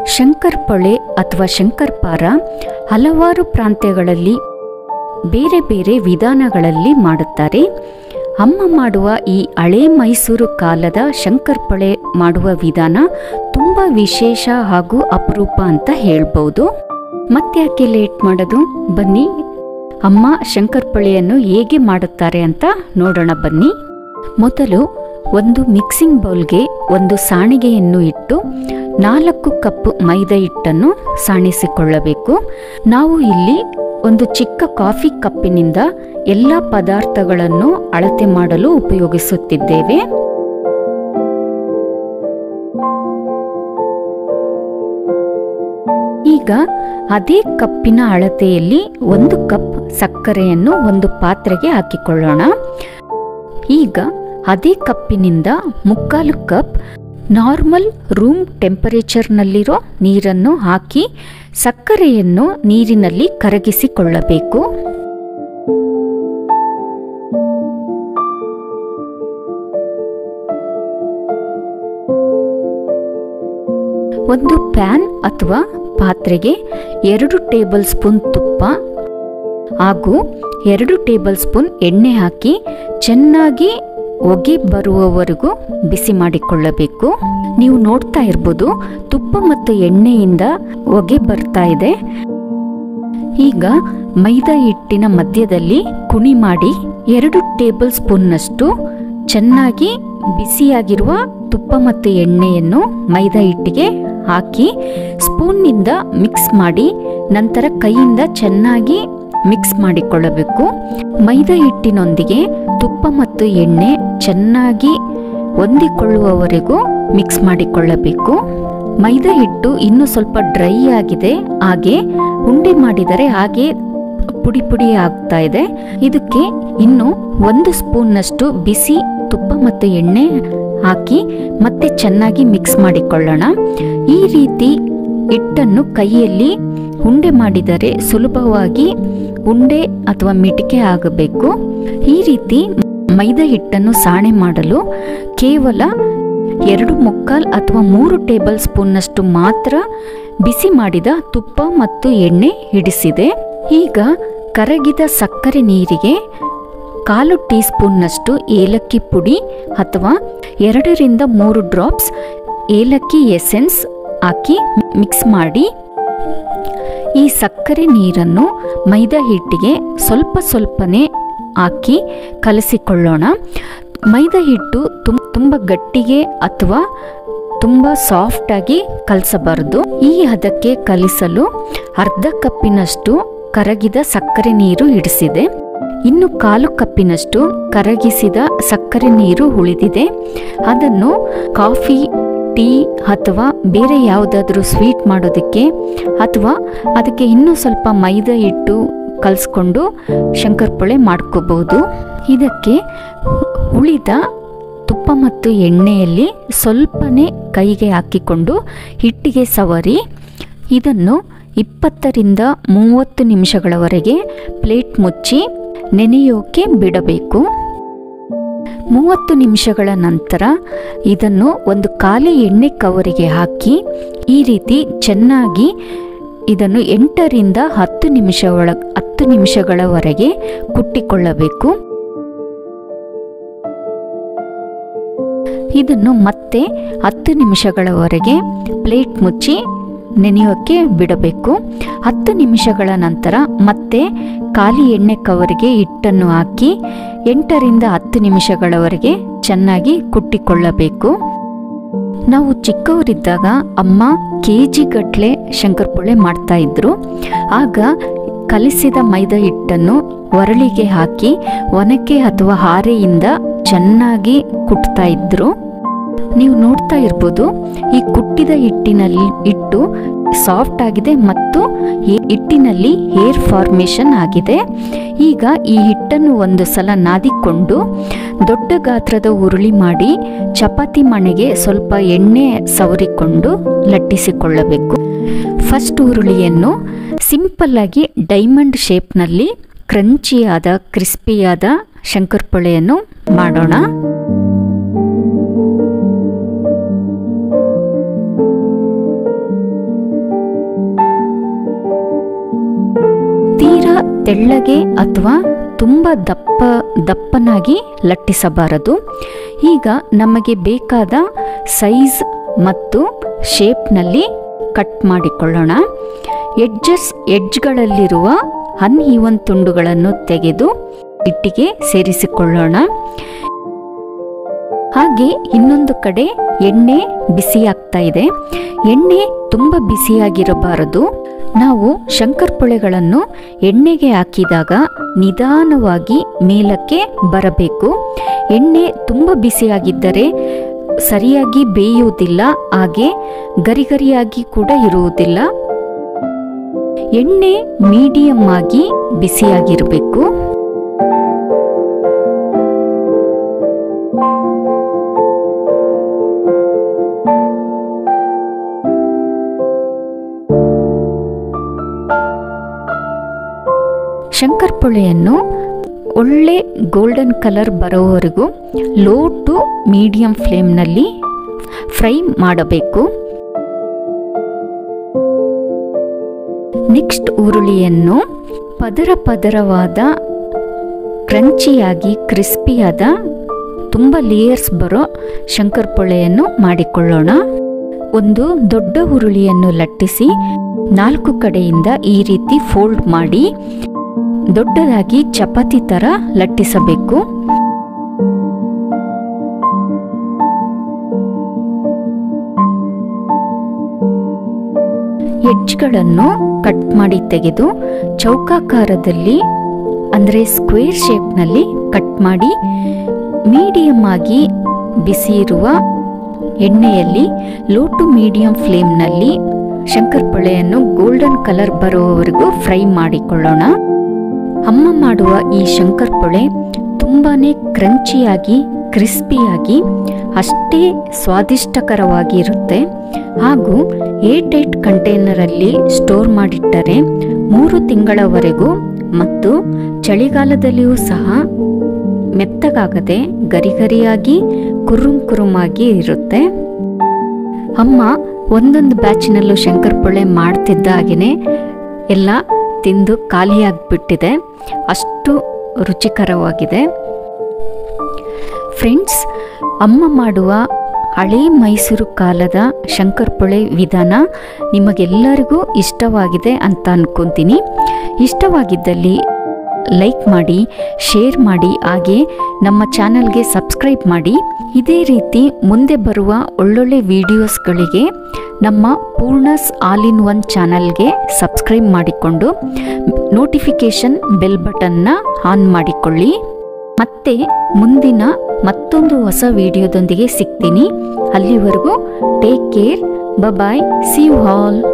ಶಂಕರ್ಪೊಳೆ ಅಥವಾ ಶಂಕರ್ಪಾರ ಹಲವಾರು ಪ್ರಾಂತ್ಯಗಳಲ್ಲಿ ಬೇರೆ ಬೇರೆ ವಿಧಾನಗಳಲ್ಲಿ ಮಾಡುತ್ತಾರೆ ಅಮ್ಮ ಮಾಡುವ ಈ ಹಳೆ ಮೈಸೂರು ಕಾಲದ ಶಂಕರ್ಪೊಳೆ ಮಾಡುವ ವಿಧಾನ ತುಂಬ ವಿಶೇಷ ಹಾಗೂ ಅಪರೂಪ ಅಂತ ಹೇಳ್ಬೋದು ಮತ್ತ್ಯಾಕೆ ಲೇಟ್ ಮಾಡೋದು ಬನ್ನಿ ಅಮ್ಮ ಶಂಕರ್ಪೊಳೆಯನ್ನು ಹೇಗೆ ಮಾಡುತ್ತಾರೆ ಅಂತ ನೋಡೋಣ ಬನ್ನಿ ಮೊದಲು ಒಂದು ಮಿಕ್ಸಿಂಗ್ ಬೌಲ್ಗೆ ಒಂದು ಸಾಣಿಗೆಯನ್ನು ಇಟ್ಟು ನಾಲ್ಕು ಕಪ್ ಮೈದಾ ಹಿಟ್ಟನ್ನು ಸಾಣಿಸಿಕೊಳ್ಳಬೇಕು ನಾವು ಇಲ್ಲಿ ಒಂದು ಚಿಕ್ಕ ಕಾಫಿ ಕಪ್ಪಿನಿಂದ ಎಲ್ಲ ಪದಾರ್ಥಗಳನ್ನು ಅಳತೆ ಮಾಡಲು ಉಪಯೋಗಿಸುತ್ತಿದ್ದೇವೆ ಈಗ ಅದೇ ಕಪ್ಪಿನ ಅಳತೆಯಲ್ಲಿ ಒಂದು ಕಪ್ ಸಕ್ಕರೆಯನ್ನು ಒಂದು ಪಾತ್ರೆಗೆ ಹಾಕಿಕೊಳ್ಳೋಣ ಈಗ ಅದೇ ಕಪ್ಪಿನಿಂದ ಮುಕ್ಕಾಲು ಕಪ್ ನಾರ್ಮಲ್ ರೂಮ್ ಟೆಂಪರೇಚರ್ನಲ್ಲಿರೋ ನೀರನ್ನು ಹಾಕಿ ಸಕ್ಕರೆಯನ್ನು ನೀರಿನಲ್ಲಿ ಕರಗಿಸಿಕೊಳ್ಳಬೇಕು ಒಂದು ಪ್ಯಾನ್ ಅಥವಾ ಪಾತ್ರೆಗೆ ಎರಡು ಟೇಬಲ್ ಸ್ಪೂನ್ ತುಪ್ಪ ಹಾಗೂ ಎರಡು ಟೇಬಲ್ ಸ್ಪೂನ್ ಎಣ್ಣೆ ಹಾಕಿ ಚೆನ್ನಾಗಿ ಹೊಗೆ ಬರುವವರೆಗೂ ಬಿಸಿ ಮಾಡಿಕೊಳ್ಳಬೇಕು ನೀವು ನೋಡ್ತಾ ಇರ್ಬೋದು ತುಪ್ಪ ಮತ್ತು ಎಣ್ಣೆಯಿಂದ ಹೊಗೆ ಬರ್ತಾ ಇದೆ ಈಗ ಮೈದಾ ಹಿಟ್ಟಿನ ಮಧ್ಯದಲ್ಲಿ ಕುಣಿ ಮಾಡಿ ಎರಡು ಟೇಬಲ್ ಸ್ಪೂನ್ನಷ್ಟು ಚೆನ್ನಾಗಿ ಬಿಸಿಯಾಗಿರುವ ತುಪ್ಪ ಮತ್ತು ಎಣ್ಣೆಯನ್ನು ಮೈದಾ ಹಿಟ್ಟಿಗೆ ಹಾಕಿ ಸ್ಪೂನ್ನಿಂದ ಮಿಕ್ಸ್ ಮಾಡಿ ನಂತರ ಕೈಯಿಂದ ಚೆನ್ನಾಗಿ ಮಿಕ್ಸ್ ಮಾಡಿಕೊಳ್ಳಬೇಕು ಮೈದಾ ಹಿಟ್ಟಿನೊಂದಿಗೆ ತುಪ್ಪ ಮತ್ತು ಎಣ್ಣೆ ಚೆನ್ನಾಗಿ ಹೊಂದಿಕೊಳ್ಳುವವರೆಗೂ ಮಿಕ್ಸ್ ಮಾಡಿಕೊಳ್ಳಬೇಕು ಮೈದಾ ಹಿಟ್ಟು ಇನ್ನೂ ಸ್ವಲ್ಪ ಡ್ರೈ ಆಗಿದೆ ಹಾಗೆ ಉಂಡೆ ಮಾಡಿದರೆ ಹಾಗೆ ಪುಡಿ ಪುಡಿ ಆಗ್ತಾ ಇದೆ ಇದಕ್ಕೆ ಇನ್ನು ಒಂದು ಸ್ಪೂನ್ನಷ್ಟು ಬಿಸಿ ತುಪ್ಪ ಮತ್ತು ಎಣ್ಣೆ ಹಾಕಿ ಮತ್ತೆ ಚೆನ್ನಾಗಿ ಮಿಕ್ಸ್ ಮಾಡಿಕೊಳ್ಳೋಣ ಈ ರೀತಿ ಹಿಟ್ಟನ್ನು ಕೈಯಲ್ಲಿ ಉಂಡೆ ಮಾಡಿದರೆ ಸುಲಭವಾಗಿ ಉಂಡೆ ಅಥವಾ ಮಿಟಿಕೆ ಆಗಬೇಕು ಈ ರೀತಿ ಮೈದಾ ಹಿಟ್ಟನ್ನು ಸಾಣೆ ಮಾಡಲು ಕೇವಲ ಎರಡು ಮುಕ್ಕಾಲ್ ಅಥವಾ ಮೂರು ಟೇಬಲ್ ಸ್ಪೂನ್ನಷ್ಟು ಮಾತ್ರ ಬಿಸಿ ಮಾಡಿದ ತುಪ್ಪ ಮತ್ತು ಎಣ್ಣೆ ಹಿಡಿಸಿದೆ ಈಗ ಕರಗಿದ ಸಕ್ಕರೆ ನೀರಿಗೆ ಕಾಲು ಟೀ ಸ್ಪೂನ್ನಷ್ಟು ಏಲಕ್ಕಿ ಪುಡಿ ಅಥವಾ ಎರಡರಿಂದ ಮೂರು ಡ್ರಾಪ್ಸ್ ಏಲಕ್ಕಿ ಎಸೆನ್ಸ್ ಹಾಕಿ ಮಿಕ್ಸ್ ಮಾಡಿ ಈ ಸಕ್ಕರೆ ನೀರನ್ನು ಮೈದಾ ಹಿಟ್ಟಿಗೆ ಸ್ವಲ್ಪ ಸ್ವಲ್ಪನೇ ಹಾಕಿ ಕಲಸಿಕೊಳ್ಳೋಣ ಮೈದಾ ಹಿಟ್ಟು ತುಂ ತುಂಬ ಗಟ್ಟಿಗೆ ಅಥವಾ ತುಂಬ ಸಾಫ್ಟಾಗಿ ಕಲಸಬಾರದು ಈ ಹದಕ್ಕೆ ಕಲಿಸಲು ಅರ್ಧ ಕಪ್ಪಿನಷ್ಟು ಕರಗಿದ ಸಕ್ಕರೆ ನೀರು ಇಡಿಸಿದೆ ಇನ್ನು ಕಾಲು ಕಪ್ಪಿನಷ್ಟು ಕರಗಿಸಿದ ಸಕ್ಕರೆ ನೀರು ಉಳಿದಿದೆ ಅದನ್ನು ಕಾಫಿ ಟೀ ಅಥವಾ ಬೇರೆ ಯಾವುದಾದ್ರೂ ಸ್ವೀಟ್ ಮಾಡೋದಕ್ಕೆ ಅಥವಾ ಅದಕ್ಕೆ ಇನ್ನೂ ಸ್ವಲ್ಪ ಮೈದಾ ಹಿಟ್ಟು ಕಲಿಸ್ಕೊಂಡು ಶಂಕರ್ಪೊಳೆ ಮಾಡ್ಕೋಬಹುದು ಇದಕ್ಕೆ ಉಳಿದ ತುಪ್ಪ ಮತ್ತು ಎಣ್ಣೆಯಲ್ಲಿ ಸ್ವಲ್ಪನೇ ಕೈಗೆ ಹಾಕಿಕೊಂಡು ಹಿಟ್ಟಿಗೆ ಸವರಿ ಇದನ್ನು ಇಪ್ಪತ್ತರಿಂದ ಮೂವತ್ತು ನಿಮಿಷಗಳವರೆಗೆ ಪ್ಲೇಟ್ ಮುಚ್ಚಿ ನೆನೆಯೋಕೆ ಬಿಡಬೇಕು ಮೂವತ್ತು ನಿಮಿಷಗಳ ನಂತರ ಇದನ್ನು ಒಂದು ಖಾಲಿ ಎಣ್ಣೆ ಕವರಿಗೆ ಹಾಕಿ ಈ ರೀತಿ ಚೆನ್ನಾಗಿ ಇದನ್ನು ಎಂಟರಿಂದ ಹತ್ತು ನಿಮಿಷ ಒಳ ಹತ್ತು ನಿಮಿಷಗಳವರೆಗೆ ಕುಟ್ಟಿಕೊಳ್ಳಬೇಕು ಇದನ್ನು ಮತ್ತೆ ಹತ್ತು ನಿಮಿಷಗಳವರೆಗೆ ಪ್ಲೇಟ್ ಮುಚ್ಚಿ ನೆನೆಯೋಕ್ಕೆ ಬಿಡಬೇಕು ಹತ್ತು ನಿಮಿಷಗಳ ನಂತರ ಮತ್ತೆ ಖಾಲಿ ಎಣ್ಣೆ ಕವರಿಗೆ ಹಿಟ್ಟನ್ನು ಹಾಕಿ ಎಂಟರಿಂದ ಹತ್ತು ನಿಮಿಷಗಳವರೆಗೆ ಚೆನ್ನಾಗಿ ಕುಟ್ಟಿಕೊಳ್ಳಬೇಕು ನಾವು ಚಿಕ್ಕವರಿದ್ದಾಗ ಅಮ್ಮ ಕೆ ಜಿ ಗಟ್ಟಲೆ ಶಂಕರ್ಪೊಳೆ ಮಾಡ್ತಾ ಇದ್ರು ಆಗ ಕಲಿಸಿದ ಮೈದಾ ಹಿಟ್ಟನ್ನು ಒರಳಿಗೆ ಹಾಕಿ ಒನಕೆ ಅಥವಾ ಹಾರೆಯಿಂದ ಚೆನ್ನಾಗಿ ಕುಟ್ತಾ ಇದ್ರು ನೀವು ನೋಡ್ತಾ ಇರ್ಬೋದು ಈ ಕುಟ್ಟಿದ ಹಿಟ್ಟಿನಲ್ಲಿ ಹಿಟ್ಟು ಸಾಫ್ಟ್ ಆಗಿದೆ ಮತ್ತು ಹಿ- ಹಿಟ್ಟಿನಲ್ಲಿ ಹೇರ್ ಫಾರ್ಮೇಷನ್ ಆಗಿದೆ ಈಗ ಈ ಹಿಟ್ಟನ್ನು ಒಂದು ಸಲ ನಾದಿಕೊಂಡು ದೊಡ್ಡ ಗಾತ್ರದ ಉರುಳಿ ಮಾಡಿ ಚಪಾತಿ ಮಣೆಗೆ ಸ್ವಲ್ಪ ಎಣ್ಣೆ ಸವರಿಕೊಂಡು ಲಟ್ಟಿಸಿಕೊಳ್ಳಬೇಕು ಫಸ್ಟ್ ಉರುಳಿಯನ್ನು ಸಿಂಪಲ್ ಆಗಿ ಡೈಮಂಡ್ ಶೇಪ್ನಲ್ಲಿ ಕ್ರಂಚಿಯಾದ ಕ್ರಿಸ್ಪಿಯಾದ ಶಂಕರ್ಪೊಳೆಯನ್ನು ಮಾಡೋಣ ತೆಳ್ಳಗೆ ಅಥವಾ ತುಂಬ ದಪ್ಪ ದಪ್ಪನಾಗಿ ಲಟ್ಟಿಸಬಾರದು ಈಗ ನಮಗೆ ಬೇಕಾದ ಸೈಜ್ ಮತ್ತು ಶೇಪ್ನಲ್ಲಿ ಕಟ್ ಮಾಡಿಕೊಳ್ಳೋಣ ಎಡ್ಜಸ್ ಎಡ್ಜ್ಗಳಲ್ಲಿರುವ ಅನ್ಈವನ್ ತುಂಡುಗಳನ್ನು ತೆಗೆದು ಹಿಟ್ಟಿಗೆ ಸೇರಿಸಿಕೊಳ್ಳೋಣ ಹಾಗೆ ಇನ್ನೊಂದು ಕಡೆ ಎಣ್ಣೆ ಬಿಸಿಯಾಗ್ತಾ ಇದೆ ಎಣ್ಣೆ ತುಂಬ ಬಿಸಿಯಾಗಿರಬಾರದು ನಾವು ಶಂಕರ್ಪೊಳೆಗಳನ್ನು ಎಣ್ಣೆಗೆ ಹಾಕಿದಾಗ ನಿಧಾನವಾಗಿ ಮೇಲಕ್ಕೆ ಬರಬೇಕು ಎಣ್ಣೆ ತುಂಬ ಬಿಸಿಯಾಗಿದ್ದರೆ ಸರಿಯಾಗಿ ಬೇಯುವುದಿಲ್ಲ ಹಾಗೆ ಗರಿಗರಿಯಾಗಿ ಕೂಡ ಇರುವುದಿಲ್ಲ ಎಣ್ಣೆ ಮೀಡಿಯಂ ಆಗಿ ಬಿಸಿಯಾಗಿರಬೇಕು ಶಂಕರ್ಪೊಳೆಯನ್ನು ಒಳ್ಳೆ ಗೋಲ್ಡನ್ ಕಲರ್ ಬರೋವರೆಗೂ ಲೋ ಟು ಮೀಡಿಯಂ ಫ್ಲೇಮ್ನಲ್ಲಿ ಫ್ರೈ ಮಾಡಬೇಕು ನೆಕ್ಸ್ಟ್ ಉರುಳಿಯನ್ನು ಪದರ ಪದರವಾದ ಕ್ರಂಚಿಯಾಗಿ ಕ್ರಿಸ್ಪಿಯಾದ ತುಂಬ ಲೇಯರ್ಸ್ ಬರೋ ಶಂಕರ್ಪೊಳೆಯನ್ನು ಮಾಡಿಕೊಳ್ಳೋಣ ಒಂದು ದೊಡ್ಡ ಉರುಳಿಯನ್ನು ಲಟ್ಟಿಸಿ ನಾಲ್ಕು ಕಡೆಯಿಂದ ಈ ರೀತಿ ಫೋಲ್ಡ್ ಮಾಡಿ ದೊಡ್ಡದಾಗಿ ಚಪಾತಿ ಥರ ಲಟ್ಟಿಸಬೇಕು ಎಡ್ಜ್ಗಳನ್ನು ಕಟ್ ಮಾಡಿ ತೆಗೆದು ಚೌಕಾಕಾರದಲ್ಲಿ ಅಂದರೆ ಸ್ಕ್ವೇರ್ ಶೇಪ್ನಲ್ಲಿ ಕಟ್ ಮಾಡಿ ಮೀಡಿಯಂ ಆಗಿ ಬಿಸಿ ಇರುವ ಎಣ್ಣೆಯಲ್ಲಿ ಲೋ ಟು ಮೀಡಿಯಂ ಫ್ಲೇಮ್ನಲ್ಲಿ ಶಂಕರ್ಪೊಳೆಯನ್ನು ಗೋಲ್ಡನ್ ಕಲರ್ ಬರುವವರೆಗೂ ಫ್ರೈ ಮಾಡಿಕೊಳ್ಳೋಣ ಅಮ್ಮ ಮಾಡುವ ಈ ಶಂಕರ್ಪೊಳೆ ತುಂಬಾನೇ ಕ್ರಂಚಿಯಾಗಿ ಕ್ರಿಸ್ಪಿಯಾಗಿ ಅಷ್ಟೇ ಸ್ವಾದಿಷ್ಟಕರವಾಗಿ ಇರುತ್ತೆ ಹಾಗೂ ಏಟ್ ಏಟ್ ಕಂಟೈನರಲ್ಲಿ ಸ್ಟೋರ್ ಮಾಡಿಟ್ಟರೆ ಮೂರು ತಿಂಗಳವರೆಗೂ ಮತ್ತು ಚಳಿಗಾಲದಲ್ಲಿಯೂ ಸಹ ಮೆತ್ತಗಾಗದೆ ಗರಿಗರಿಯಾಗಿ ಕುರುಮ್ ಕುರುಮಾಗಿ ಇರುತ್ತೆ ಅಮ್ಮ ಒಂದೊಂದು ಬ್ಯಾಚಿನಲ್ಲೂ ಶಂಕರ್ಪೊಳೆ ಮಾಡ್ತಿದ್ದಾಗೇ ಎಲ್ಲ ತಿಂದು ಖಾಲಿಯಾಗಿಬಿಟ್ಟಿದೆ ಅಷ್ಟು ರುಚಿಕರವಾಗಿದೆ ಫ್ರೆಂಡ್ಸ್ ಅಮ್ಮ ಮಾಡುವ ಹಳೇ ಮೈಸೂರು ಕಾಲದ ಶಂಕರ್ಪೊಳೆ ವಿಧಾನ ನಿಮಗೆಲ್ಲರಿಗೂ ಇಷ್ಟವಾಗಿದೆ ಅಂತ ಅನ್ಕೊತೀನಿ ಇಷ್ಟವಾಗಿದ್ದಲ್ಲಿ ಲೈಕ್ ಮಾಡಿ ಶೇರ್ ಮಾಡಿ ಹಾಗೆ ನಮ್ಮ ಚಾನಲ್ಗೆ ಸಬ್ಸ್ಕ್ರೈಬ್ ಮಾಡಿ ಇದೇ ರೀತಿ ಮುಂದೆ ಬರುವ ಒಳ್ಳೊಳ್ಳೆ ವಿಡಿಯೋಸ್ಗಳಿಗೆ ನಮ್ಮ ಪೂರ್ಣಸ್ ಆಲ್ ಇನ್ ಒನ್ ಚಾನಲ್ಗೆ ಸಬ್ಸ್ಕ್ರೈಬ್ ಮಾಡಿಕೊಂಡು ನೋಟಿಫಿಕೇಷನ್ ಬೆಲ್ ಬಟನ್ನ ಆನ್ ಮಾಡಿಕೊಳ್ಳಿ ಮತ್ತೆ ಮುಂದಿನ ಮತ್ತೊಂದು ಹೊಸ ವಿಡಿಯೋದೊಂದಿಗೆ ಸಿಗ್ತೀನಿ ಅಲ್ಲಿವರೆಗೂ take care bye see you all